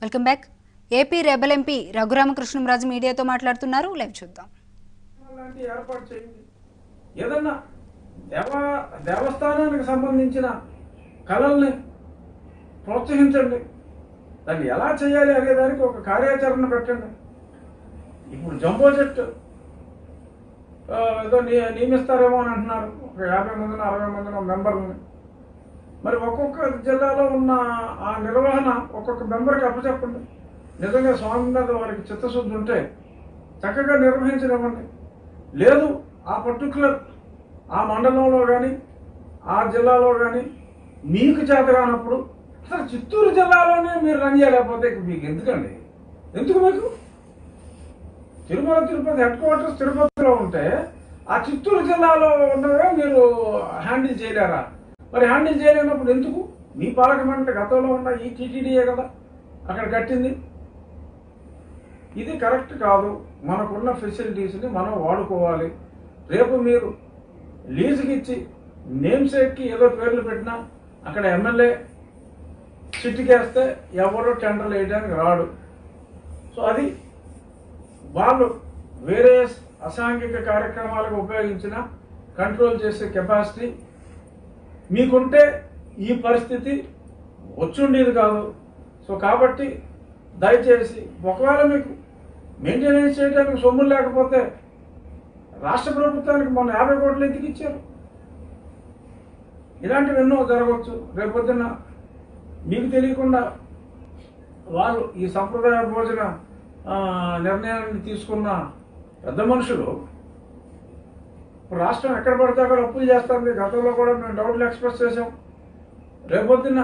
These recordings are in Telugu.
Welcome back AP rebel MP Raghurama Krishnam Raju మీడియాతో మాట్లాడుతున్నారు లైవ్ చూద్దాం లాంటి ఏర్పాటు చేయండి ఏదన్నా దేవ దేవస్థానానికి సంబంధించిన కళల్ని ప్రోత్సహించండి దాన్ని ఎలా చేయాలి అనే దానికి ఒక కార్యాచరణ పెట్టండి ఇప్పుడు జంబో జెట్ ఆ, ఏదో ని- నియమిస్తారేమో అని అంటున్నారు ఒక యాభై మందిని అరవై మందిని మెంబర్లని మరి ఒక్కొక్క జిల్లాలో ఉన్న ఆ నిర్వహణ ఒక్కొక్క మెంబర్కి అప్పచెప్పండి నిజంగా స్వామి మీద వారికి చిత్తశుద్ధి ఉంటే చక్కగా నిర్వహించనివ్వండి లేదు ఆ పర్టికులర్ ఆ మండలంలో కానీ ఆ జిల్లాలో కానీ మీకు చేత కానప్పుడు అసలు చిత్తూరు జిల్లాలోనే మీరు రన్ చేయలేకపోతే ఇక మీకు ఎందుకండి ఎందుకు మీకు తిరుమల తిరుపతి హెడ్ క్వార్టర్స్ తిరుపతిలో ఉంటే ఆ చిత్తూరు జిల్లాలో ఉన్నవే మీరు హ్యాండిల్ చేయలేరా మరి హ్యాండిల్ చేయలేనప్పుడు ఎందుకు మీ పాలక మండలి గతంలో ఉన్న ఈ టీటీడీయే కదా అక్కడ కట్టింది ఇది కరెక్ట్ కాదు మనకున్న ఫెసిలిటీస్ని మనం వాడుకోవాలి రేపు మీరు లీజుకి ఇచ్చి నేమ్ సేట్కి ఏదో పేర్లు పెట్టినా అక్కడ ఎమ్మెల్యే చిట్టుకేస్తే ఎవరో టెండర్లు వేయడానికి రాడు సో అది వాళ్ళు వేరే అసాంఘిక కార్యక్రమాలకు ఉపయోగించిన కంట్రోల్ చేసే కెపాసిటీ మీకుంటే ఈ పరిస్థితి వచ్చుండేది కాదు సో కాబట్టి దయచేసి ఒకవేళ మీకు మెయింటెనెన్స్ చేయడానికి సొమ్ములు లేకపోతే రాష్ట్ర ప్రభుత్వానికి మొన్న యాభై కోట్లు ఎందుకు ఇచ్చారు ఇలాంటివి ఎన్నో జరగవచ్చు రేపొద్దున మీకు తెలియకుండా వాళ్ళు ఈ సంప్రదాయ భోజన ఆ, నిర్ణయాన్ని తీసుకున్న పెద్ద మనుషులు ఇప్పుడు రాష్ట్రం ఎక్కడ పడితే అక్కడ అప్పులు చేస్తుంది గతంలో కూడా మేము డౌట్లు ఎక్స్ప్రెస్ చేసాం రేపొద్దున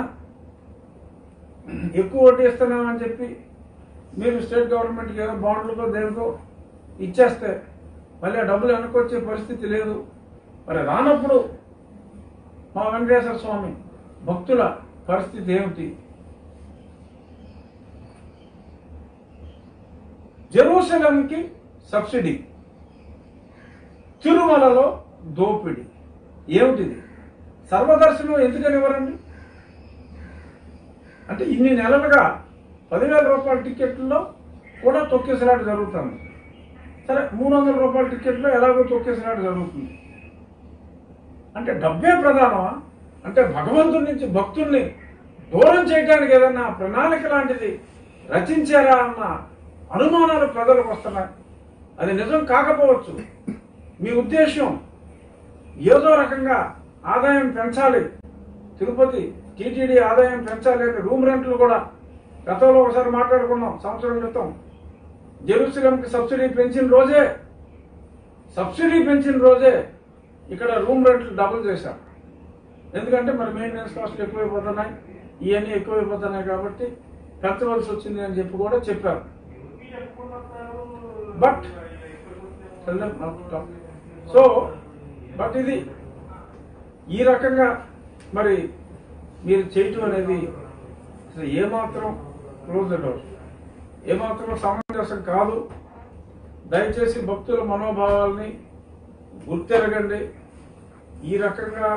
ఎక్కువ వడ్డీ ఇస్తున్నామని చెప్పి మీరు స్టేట్ గవర్నమెంట్కి ఏదో బాండ్లకో దేనికో ఇచ్చేస్తే మళ్ళీ ఆ డబ్బులు వెనకొచ్చే పరిస్థితి లేదు మరి రానప్పుడు మా వెంకటేశ్వర స్వామి భక్తుల పరిస్థితి ఏమిటి జెరూసలంకి సబ్సిడీ తిరుమలలో దోపిడీ ఏమిటిది సర్వదర్శనం ఎందుకని ఇవ్వరండి అంటే ఇన్ని నెలలుగా పదివేల రూపాయల టికెట్లలో కూడా తొక్కేసినాడు జరుగుతుంది సరే మూడు వందల రూపాయల టికెట్లో ఎలాగో తొక్కేసినాడు జరుగుతుంది అంటే డబ్బే ప్రధానమా అంటే భగవంతుడి నుంచి భక్తుల్ని దూరం చేయడానికి ఏదన్నా ప్రణాళిక లాంటిది రచించారా అన్న అనుమానాలు ప్రజలకు వస్తున్నాయి అది నిజం కాకపోవచ్చు మీ ఉద్దేశం ఏదో రకంగా ఆదాయం పెంచాలి తిరుపతి టీటీడీ ఆదాయం పెంచాలి అంటే రూమ్ రెంట్లు కూడా గతంలో ఒకసారి మాట్లాడుకున్నాం సంవత్సరం క్రితం జెరూసలంకి సబ్సిడీ పెంచిన రోజే సబ్సిడీ పెంచిన రోజే ఇక్కడ రూమ్ రెంట్లు డబుల్ చేశారు ఎందుకంటే మరి మెయింటెనెన్స్ కాస్ట్లు ఎక్కువైపోతున్నాయి ఇవన్నీ ఎక్కువైపోతున్నాయి కాబట్టి పెంచవలసి వచ్చింది అని చెప్పి కూడా చెప్పారు బట్ సో బట్ ఇది ఈ రకంగా మరి మీరు చేయటం అనేది అసలు ఏమాత్రం క్లోజ్ డోర్ ఏమాత్రం సమంజసం కాదు దయచేసి భక్తుల మనోభావాల్ని గుర్తెరగండి ఈ రకంగా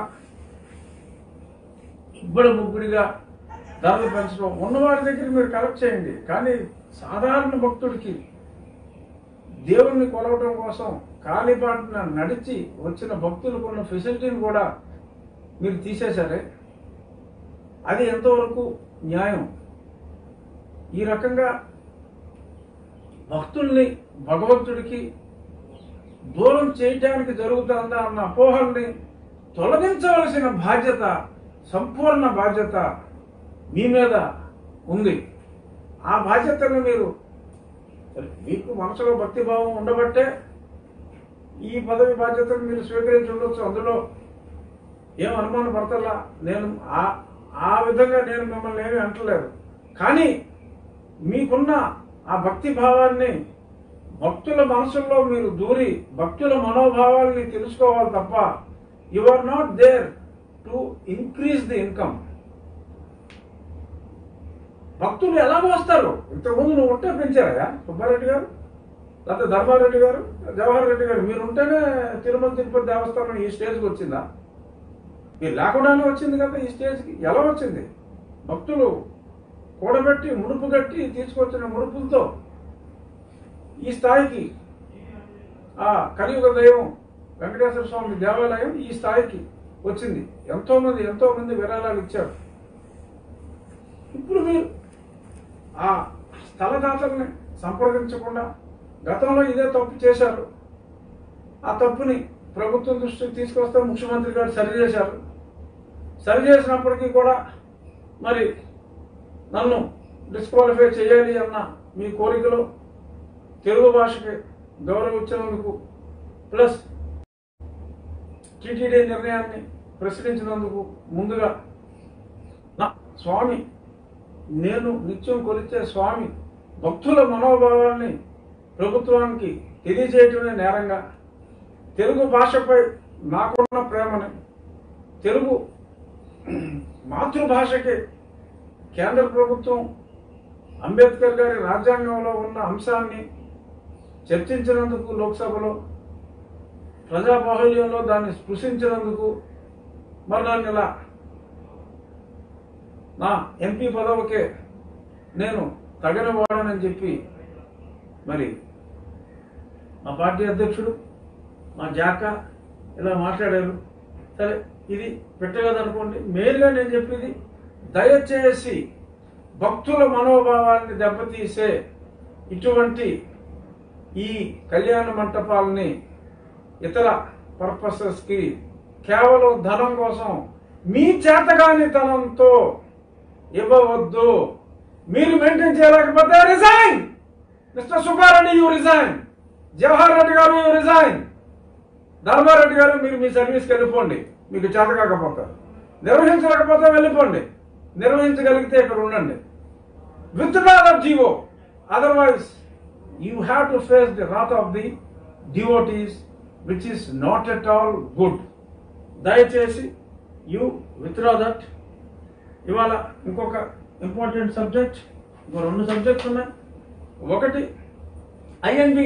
ఇబ్బడి ముగ్గుడిగా ధరలు పెంచడం ఉన్నవాడి దగ్గర మీరు కలెక్ట్ చేయండి కానీ సాధారణ భక్తుడికి దేవుణ్ణి కొలవడం కోసం కాలిబాటున నడిచి వచ్చిన భక్తులకు ఉన్న ఫెసిలిటీని కూడా మీరు తీసేశారే అది ఎంతవరకు న్యాయం ఈ రకంగా భక్తుల్ని భగవంతుడికి దూరం చేయటానికి జరుగుతుందా అన్న అపోహల్ని తొలగించవలసిన బాధ్యత సంపూర్ణ బాధ్యత మీ మీద ఉంది ఆ బాధ్యతను మీరు సరే, మీకు మనసులో భక్తిభావం ఉండబట్టే ఈ పదవి బాధ్యతను మీరు స్వీకరించి ఉండొచ్చు అందులో ఏం అనుమానం పడతల్లా నేను ఆ ఆ విధంగా నేను మిమ్మల్ని ఏమీ అంటలేదు కానీ మీకున్న ఆ భక్తి భావాన్ని భక్తుల మనసుల్లో మీరు దూరి భక్తుల మనోభావాల్ని తెలుసుకోవాలి తప్ప you are not there to increase the income భక్తులు ఎలా మోస్తారు ఇంతకుముందు నువ్వు ఉంటే పెంచారా సుబ్బారెడ్డి గారు లేకపోతే ధర్మారెడ్డి గారు జవహర్ రెడ్డి గారు మీరు ఉంటేనే తిరుమల తిరుపతి దేవస్థానం ఈ స్టేజ్కి వచ్చిందా మీరు లేకుండానే వచ్చింది కదా ఈ స్టేజ్కి ఎలా వచ్చింది భక్తులు కూడబెట్టి ముడుపు కట్టి తీసుకొచ్చిన ముడుపులతో ఈ స్థాయికి ఆ కలియుగ దైవం వెంకటేశ్వర స్వామి దేవాలయం ఈ స్థాయికి వచ్చింది ఎంతో మంది ఎంతో మంది విరాళాలు ఇచ్చారు ఇప్పుడు మీరు ఆ స్థలదాతల్ని సంప్రదించకుండా గతంలో ఇదే తప్పు చేశారు ఆ తప్పుని ప్రభుత్వం దృష్టికి తీసుకొస్తే ముఖ్యమంత్రి గారు సరిచేశారు సరిచేసినప్పటికీ కూడా మరి నన్ను డిస్క్వాలిఫై చేయాలి అన్న మీ కోరికలో తెలుగు భాషకి గౌరవం ఇచ్చినందుకు ప్లస్ టీటీడీ నిర్ణయాన్ని ప్రశ్నించినందుకు ముందుగా నా స్వామి నేను నిత్యం కొలిచే స్వామి భక్తుల మనోభావాల్ని ప్రభుత్వానికి తెలియజేయటమే నేరంగా తెలుగు భాషపై నాకున్న ప్రేమని తెలుగు మాతృభాషకి కేంద్ర ప్రభుత్వం అంబేద్కర్ గారి రాజ్యాంగంలో ఉన్న అంశాన్ని చర్చించినందుకు లోక్సభలో ప్రజాబాహుల్యంలో దాన్ని స్పృశించినందుకు మరి నన్ను ఇలా నా ఎంపీ పదవికే నేను తగిన వాడనని చెప్పి మరి మా పార్టీ అధ్యక్షుడు మా జాక ఇలా మాట్లాడారు సరే ఇది పెట్టగదనుకోండి మెయిన్గా నేను చెప్పేది దయచేసి భక్తుల మనోభావాన్ని దెబ్బతీసే ఇటువంటి ఈ కళ్యాణ మంటపాలని ఇతర పర్పసెస్కి కేవలం ధనం కోసం మీ చేతగాని ధనంతో ఇవ్వవద్దు మీరు మెయింటైన్ చేయలేకపోతే resign mister Subba Reddy you resign Jawahar Reddy గారు యూ రిజైన్ ధర్మారెడ్డి గారు మీరు మీ సర్వీస్కి వెళ్ళిపోండి మీకు చేత కాకపోతే నిర్వహించలేకపోతే వెళ్ళిపోండి నిర్వహించగలిగితే ఇక్కడ ఉండండి with the GO otherwise you have to face the wrath of the devotees which is not at all good దయచేసి యూ విత్డ్రా దట్ ఇవాళ ఇంకొక ఇంపార్టెంట్ సబ్జెక్ట్ ఇంకో రెండు సబ్జెక్ట్స్ ఉన్నాయి ఒకటి ఐఎన్బి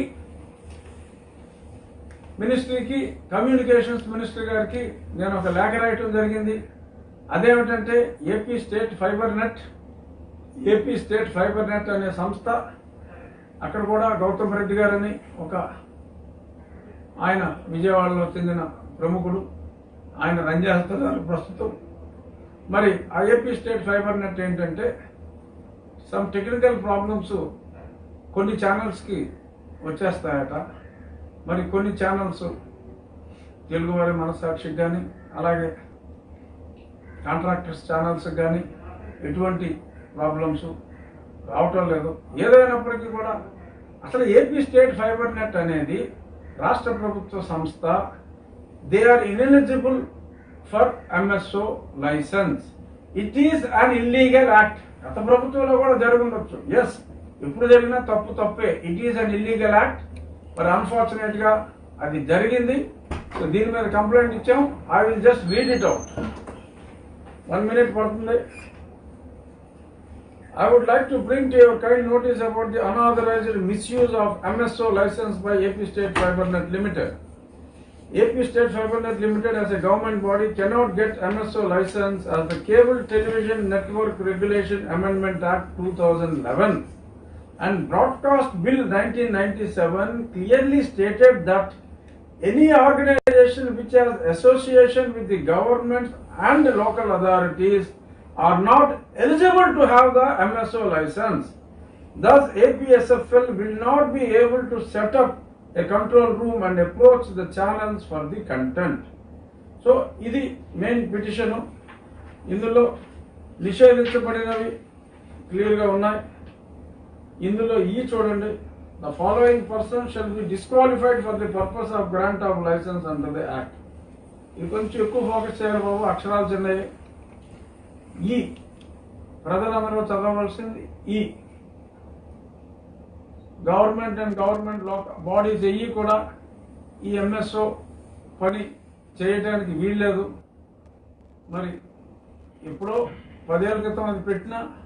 మినిస్ట్రీకి కమ్యూనికేషన్స్ మినిస్టర్ గారికి నేను ఒక లేఖ రాయటం జరిగింది అదేమిటంటే AP state fibre net AP state fibre net అనే సంస్థ అక్కడ కూడా గౌతమ్ రెడ్డి గారని ఒక ఆయన విజయవాడలో చెందిన ప్రముఖుడు ఆయన రన్ చేస్తున్నారు ప్రస్తుతం మరి ఆ ఏపీ స్టేట్ ఫైబర్ నెట్ ఏంటంటే సమ్ టెక్నికల్ ప్రాబ్లమ్స్ కొన్ని ఛానల్స్కి వచ్చేస్తాయట మరి కొన్ని ఛానల్స్ తెలుగువారి మనసాక్షికి కానీ అలాగే కాంట్రాక్టర్స్ ఛానల్స్ కానీ ఎటువంటి ప్రాబ్లమ్స్ రావటం లేదు ఏదైనప్పటికీ కూడా అసలు ఏపీ స్టేట్ ఫైబర్ నెట్ అనేది రాష్ట్ర ప్రభుత్వ సంస్థ they are ineligible for MSO licence it is an illegal act గత ప్రభుత్వంలో కూడా జరుగుండొచ్చు ఎస్ ఇప్పుడు జరిగిన తప్పు తప్పే it is an illegal act మరి అన్ఫార్చునేట్ గా అది జరిగింది సో దీని మీద కంప్లైంట్ ఇచ్చాం I will just read it out one minute పడుతుంది I would like to bring to your kind notice about the unauthorized misuse of MSO license by AP State FiberNet Limited. AP State FiberNet Limited as a government body cannot get MSO license as the Cable Television Network Regulation Amendment Act 2011 and Broadcast Bill 1997 clearly stated that any organization which has association with the government and local authorities are not eligible to have the MSO license. Thus, APSFL will not be able to set up a control room and approach the channels for the content. So ఇది మెయిన్ పిటిషన్ ఇందులో నిషేధించబడినవి క్లియర్గా ఉన్నాయి ఇందులో ఈ చూడండి the following person shall be disqualified for the purpose of grant of licence under the act ఇది కొంచెం ఎక్కువ ఫోకస్ చేయాలి బాబు అక్షరాలు చిన్నవి ఈ ప్రజలందరూ చదవవలసింది ఈ గవర్నమెంట్ అండ్ గవర్నమెంట్ బాడీస్ ఎయ్యి కూడా ఈ ఎంఎస్ఓ పని చేయడానికి వీల్లేదు మరి ఎప్పుడో పదేళ్ల క్రితం అది పెట్టినా